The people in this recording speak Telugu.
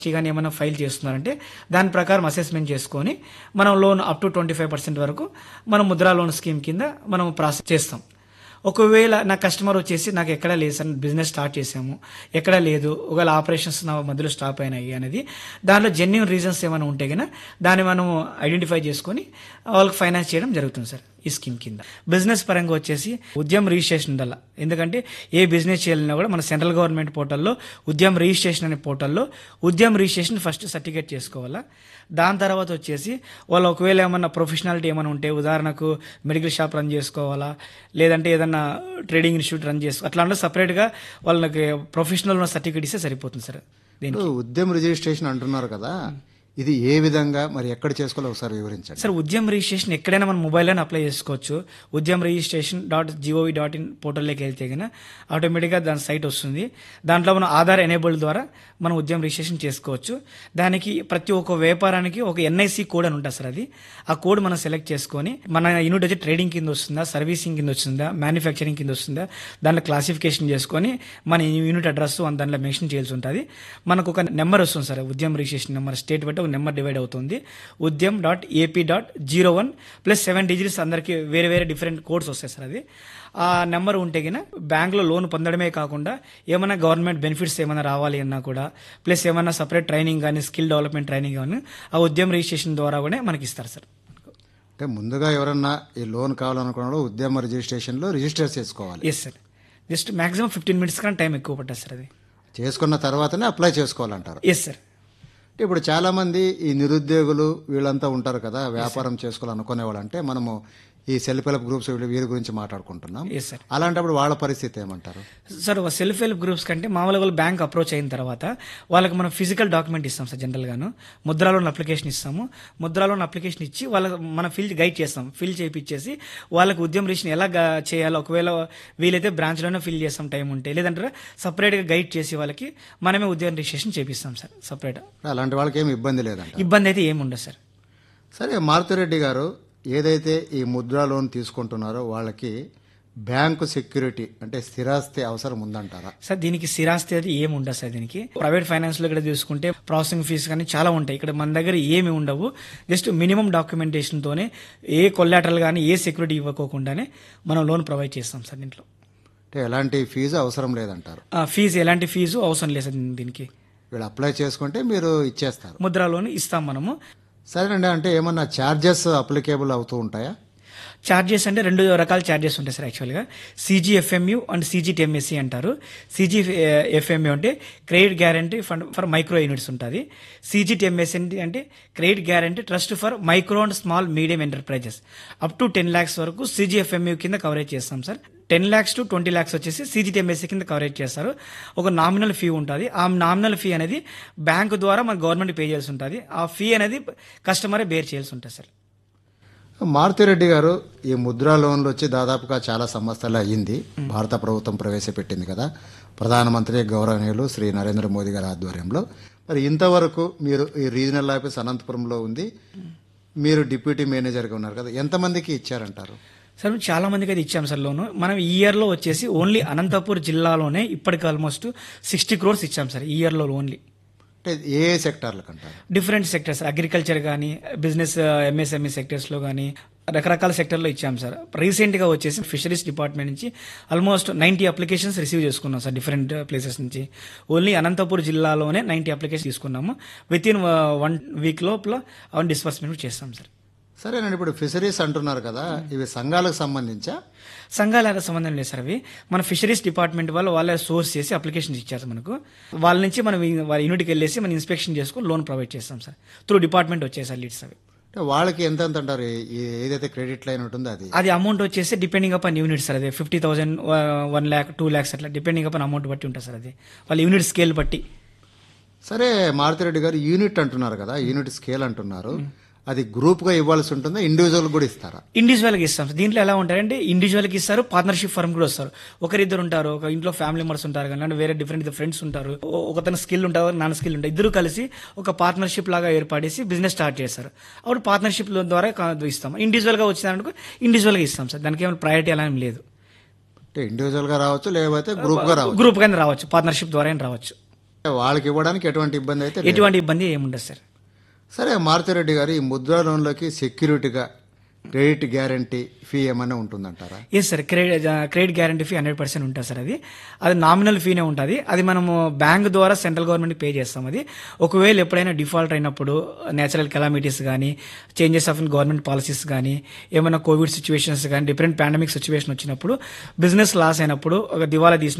కానీ ఏమైనా ఫైల్ చేస్తున్నారంటే దాని ప్రకారం అసెస్మెంట్ చేసుకొని మనం loan up to twenty five percent వరకు మనం ముద్రా లోన్ స్కీమ్ కింద మనం ప్రాసెస్ చేస్తాం ఒకవేళ నా కస్టమర్ వచ్చేసి నాకు ఎక్కడ లేదు సార్ బిజినెస్ స్టార్ట్ చేసాము ఎక్కడ లేదు ఒకవేళ ఆపరేషన్స్ నా మధ్యలో స్టాప్ అయినాయి అనేది దానిలో జెన్యున్ రీజన్స్ ఏమైనా ఉంటే కనుక దాన్ని మనం ఐడెంటిఫై చేసుకొని వాళ్ళకి ఫైనాన్స్ చేయడం జరుగుతుంది సార్ ఈ స్కీమ్ కింద బిజినెస్ పరంగా వచ్చేసి ఉద్యమ రిజిస్ట్రేషన్ ఉండాలి ఎందుకంటే ఏ బిజినెస్ చేయాలన్నా కూడా మన సెంట్రల్ గవర్నమెంట్ పోర్టల్లో ఉద్యమ రిజిస్ట్రేషన్ అనే పోర్టల్లో ఉద్యమ రిజిస్ట్రేషన్ ఫస్ట్ సర్టిఫికేట్ చేసుకోవాలా దాని తర్వాత వచ్చేసి వాళ్ళు ఒకవేళ ఏమన్నా ప్రొఫెషనాలిటీ ఏమైనా ఉంటే ఉదాహరణకు మెడికల్ షాప్ రన్ చేసుకోవాలా లేదంటే ఏదన్నా ట్రేడింగ్ ఇన్స్టిట్యూట్ రన్ చేసుకో అట్లా అంటే సపరేట్గా వాళ్ళకి ప్రొఫెషనల్ ఉన్న సర్టిఫికేట్ ఇస్తే సరిపోతుంది సార్ దీనికి ఇప్పుడు ఉద్యమ రిజిస్ట్రేషన్ అంటున్నారు కదా ఇది ఏ విధంగా మరి ఎక్కడ చేసుకోవాలో ఒకసారి వివరించండి సార్ ఉద్యమ రిజిస్ట్రేషన్ ఎక్కడైనా మన మొబైల్లోనే అప్లై చేసుకోవచ్చు Udyam registration dot gov dot in పోర్టల్లోకి వెళ్తే కనుక ఆటోమేటిక్గా దాని సైట్ వస్తుంది దాంట్లో మనం ఆధార్ ఎనేబుల్ ద్వారా మనం ఉద్యమ రిజిస్ట్రేషన్ చేసుకోవచ్చు దానికి ప్రతి ఒక్క వ్యాపారానికి ఒక ఎన్ఐసి కోడ్ అని ఉంటుంది సార్ అది ఆ కోడ్ మనం సెలెక్ట్ చేసుకొని మన యూనిట్ వచ్చి ట్రేడింగ్ కింద వస్తుందా సర్వీసింగ్ కింద వస్తుందా మ్యానుఫ్యాక్చరింగ్ కింద వస్తుందా దాంట్లో క్లాసిఫికేషన్ చేసుకొని మన యూనిట్ అడ్రస్ దాంట్లో మెన్షన్ చేయాల్సి ఉంటుంది మనకు ఒక నెంబర్ వస్తుంది సార్ ఉద్యమ రిజిస్ట్రేషన్ నెంబర్ స్టేట్ బట్టి ఒక నెంబర్ డివైడ్ అవుతుంది Udyam dot AP dot zero one plus seven digits అందరికి వేరే వేరే డిఫరెంట్ కోడ్స్ వస్తాయి సార్ అది ఆ నెంబర్ ఉంటే గిన బ్యాంక్లో లోన్ పొందడమే కాకుండా ఏమైనా గవర్నమెంట్ బెనిఫిట్స్ ఏమైనా రావాలి అన్నా కూడా ప్లస్ ఏమైనా సపరేట్ ట్రైనింగ్ కానీ స్కిల్ డెవలప్మెంట్ ట్రైనింగ్ కానీ ఆ ఉద్యమ రిజిస్ట్రేషన్ ద్వారా కూడా మనకి ఇస్తారు సార్ అంటే ముందుగా ఎవరన్నా ఈ లోన్ కావాలనుకున్న ఉద్యమ రిజిస్ట్రేషన్లో రిజిస్టర్ చేసుకోవాలి yes sir just maximum fifteen minutes కన్నా టైం ఎక్కువ పట్టదు సార్ అది చేసుకున్న తర్వాతనే అప్లై చేసుకోవాలంటారు ఎస్ సార్ అంటే ఇప్పుడు చాలా మంది ఈ నిరుద్యోగులు వీళ్ళంతా ఉంటారు కదా వ్యాపారం చేసుకోవాలనుకునే వాళ్ళు అంటే మనము ఈ సెల్ఫ్ హెల్ప్ గ్రూప్స్ వీళ్ళ- వీరి గురించి మాట్లాడుకుంటున్నాం ఎస్ సార్ అలాంటప్పుడు వాళ్ళ పరిస్థితి ఏమంటారు సార్ సెల్ఫ్ హెల్ప్ గ్రూప్స్ కంటే మామూలుగా వాళ్ళు బ్యాంక్ అప్రోచ్ అయిన తర్వాత వాళ్ళకి మనం ఫిజికల్ డాక్యుమెంట్ ఇస్తాం సార్ జనరల్గాను ముద్రా లోన్ అప్లికేషన్ ఇస్తాము ముద్రా లోన్ అప్లికేషన్ ఇచ్చి వాళ్ళకి మనం ఫిల్ గైడ్ చేస్తాం ఫిల్ చేయించేసి వాళ్ళకి ఉద్యమ రిజిస్ట్రేషన్ ఎలా గా- చేయాలో ఒకవేళ వీలైతే బ్రాంచ్లోనే ఫిల్ చేస్తాం టైం ఉంటే లేదంటే సపరేట్గా గైడ్ చేసి వాళ్ళకి మనమే ఉద్యమ రిజిస్ట్రేషన్ చేపిస్తాం సార్ సపరేట్ అలాంటి వాళ్ళకి ఏమి ఇబ్బంది లేదంట ఇబ్బంది అయితే ఏమి ఉండదు సార్ సరే మారుతిరెడ్డి గారు ఏదైతే ఈ ముద్రా లోన్ తీసుకుంటున్నారో వాళ్ళకి బ్యాంకు సెక్యూరిటీ అంటే స్థిరాస్తి అవసరం ఉందంటారా సార్ దీనికి స్థిరాస్తి అది ఏమి ఉండదు సార్ దీనికి ప్రైవేట్ ఫైనాన్స్ లో ఇక్కడ చూసుకుంటే ప్రాసెసింగ్ ఫీజు కానీ చాలా ఉంటాయి ఇక్కడ మన దగ్గర ఏమి ఉండవు జస్ట్ మినిమం డాక్యుమెంటేషన్ తోనే ఏ కొల్లాటరల్ కానీ ఏ సెక్యూరిటీ ఇవ్వకోకుండానే మనం లోన్ ప్రొవైడ్ చేస్తాం సార్ దీంట్లో అంటే ఎలాంటి ఫీజు అవసరం లేదంటారు ఆ, ఫీజు ఎలాంటి ఫీజు అవసరం లేదు సార్ దీనికి వీళ్ళు అప్లై చేసుకుంటే మీరు ఇచ్చేస్తారు ముద్రా లోన్ ఇస్తాం మనము సరేనండి అంటే ఏమన్నా ఛార్జెస్ అప్లికేబుల్ అవుతూ ఉంటాయా చార్జెస్ అంటే రెండు రకాల చార్జెస్ ఉంటాయి సార్ యాక్చువల్గా సీజీఎఫ్ఎంయు అండ్ సీజీటీఎంఎస్సి అంటారు సీజీ ఎఫ్ఎంయు అంటే credit guarantee fund for micro units ఉంటుంది సీజీటీఎంఎస్ అంటే credit guarantee trust for micro and small medium enterprises up to ten lakhs వరకు సీజీఎఫ్ఎంయు కింద కవరేజ్ చేస్తాం sir ten lakhs to twenty lakhs వచ్చేసి సీజీటీఎంఎస్సీ కింద కవరేజ్ చేస్తారు ఒక నామినల్ ఫీ ఉంటుంది ఆ నామినల్ ఫీ అనేది బ్యాంకు ద్వారా మన గవర్నమెంట్ పే చేయాల్సి ఉంటుంది ఆ ఫీ అనేది కస్టమరే బేర్ చేయాల్సి ఉంటుంది సార్ మారుతిరెడ్డి గారు ఈ ముద్రా లోన్లు వచ్చి దాదాపుగా చాలా సంవత్సరాలు అయ్యింది భారత ప్రభుత్వం ప్రవేశపెట్టింది కదా ప్రధానమంత్రి గౌరవనీయులు శ్రీ నరేంద్ర మోదీ గారి ఆధ్వర్యంలో మరి ఇంతవరకు మీరు ఈ రీజనల్ ఆఫీస్ అనంతపురంలో ఉంది మీరు డిప్యూటీ మేనేజర్గా ఉన్నారు కదా ఎంతమందికి ఇచ్చారంటారు సార్ చాలా మందికి అయితే ఇచ్చాం సార్ లోను మనం ఈ ఇయర్లో వచ్చేసి ఓన్లీ అనంతపూర్ జిల్లాలోనే ఇప్పటికి ఆల్మోస్ట్ సిక్స్టీ క్రోర్స్ ఇచ్చాం సార్ ఈ ఇయర్లో ఓన్లీ అంటే ఏ సెక్టార్లకు అంటారు డిఫరెంట్ సెక్టర్స్ అగ్రికల్చర్ కానీ బిజినెస్ ఎంఎస్ఎంఈ సెక్టర్స్లో కానీ రకరకాల సెక్టర్లో ఇచ్చాం సార్ రీసెంట్గా వచ్చేసి ఫిషరీస్ డిపార్ట్మెంట్ నుంచి ఆల్మోస్ట్ నైంటీ అప్లికేషన్స్ రిసీవ్ చేసుకున్నాం సార్ డిఫరెంట్ ప్లేసెస్ నుంచి ఓన్లీ అనంతపూర్ జిల్లాలోనే నైంటీ అప్లికేషన్ తీసుకున్నాము విత్ ఇన్ వన్ వీక్ లోపల అవన్నీ డిస్బర్స్మెంట్ చేస్తాం సార్ సరేనండి ఇప్పుడు ఫిషరీస్ అంటున్నారు కదా ఇవి సంఘాలకు సంబంధించా సంఘాలకు సంబంధం లేదు సార్ అవి మన ఫిషరీస్ డిపార్ట్మెంట్ వాళ్ళు వాళ్ళే సోర్స్ చేసి అప్లికేషన్స్ ఇచ్చారు మనకు వాళ్ళ నుంచి మనం ఈ- వాళ్ళ యూనిట్కి వెళ్ళేసి మనం ఇన్స్పెక్షన్ చేసుకొని లోన్ ప్రొవైడ్ చేస్తాం సార్ త్రూ డిపార్ట్మెంట్ వచ్చాయి సార్ లీడ్స్ అవి అంటే వాళ్ళకి ఎంత ఎంత అంటారు ఈ- ఈ ఏదైతే క్రెడిట్ లైన్ ఉంటుందో అది అది అమౌంట్ వచ్చేసి డిపెండింగ్ అపాన్ యూనిట్ సార్ అది fifty thousand one lakh two lakhs అట్లా డిపెండింగ్ అపాన్ అమౌంట్ బట్టి ఉంటుంది సార్ అది వాళ్ళ యూనిట్ స్కేల్ బట్టి సరే మారుతిరెడ్డి గారు యూనిట్ అంటున్నారు కదా యూనిట్ స్కేల్ అంటున్నారు అది గ్రూప్ గా ఇవ్వాల్సి ఉంటుందా ఇండివిజువల్ కూడా ఇస్తారా ఇండివిజువల్కి ఇస్తాం సార్ దీంట్లో ఎలా ఉంటారంటే ఇండివిజువల్కి ఇస్తారు పార్ట్నర్షిప్ ఫర్మ్ కూడా వస్తారు ఒకరిద్దరు ఉంటారు ఒక ఇంట్లో ఫ్యామిలీ మెంబర్స్ ఉంటారు కానీ అంటే వేరే డిఫరెంట్ ఫ్రెండ్స్ ఉంటారు ఓ- ఒకతను స్కిల్ ఉంటారు నాన్న స్కిల్ ఉంటారు ఇద్దరు కలిసి ఒక పార్ట్నర్షిప్ లాగా ఏర్పడేసి బిజినెస్ స్టార్ట్ చేస్తారు అప్పుడు పార్ట్నర్షిప్ ద్వారా కా- ఇస్తాం ఇండివిజువల్గా వచ్చిందనుకో ఇండివిజువల్గా ఇస్తాం సార్ దానికి ఏమైనా ప్రయారిటీ అలా ఏం లేదు అంటే ఇండివిజువల్ గా రావచ్చు లేకపోతే గ్రూప్ గా రావచ్చు గ్రూప్ కానీ రావచ్చు పార్ట్నర్షిప్ ద్వారా అయినా రావచ్చు వాళ్ళకి ఇవ్వడానికి ఎటువంటి ఇబ్బంది అయితే లేదు. ఎటువంటి ఇబ్బంది ఏముండదు సార్ సరే మారుతిరెడ్డి గారు ఈ ముద్రా లోన్లోకి సెక్యూరిటీగా క్రెడిట్ గ్యారంటీ ఫీ ఏమైనా ఉంటుందంటారా yes sir credit credit guarantee fee hundred percent ఉంటుంది సార్ అది అది నామినల్ ఫీనే ఉంటుంది అది మనము బ్యాంక్ ద్వారా సెంట్రల్ గవర్నమెంట్ పే చేస్తాం అది ఒకవేళ ఎప్పుడైనా డిఫాల్ట్ అయినప్పుడు నేచురల్ కెలామిటీస్ కానీ changes of in government policies కానీ ఏమైనా కోవిడ్ సిచ్యువేషన్స్ కానీ డిఫరెంట్ పాండమిక్ సిచ్యువేషన్ వచ్చినప్పుడు బిజినెస్ లాస్ అయినప్పుడు ఒక దివాలా తీసిన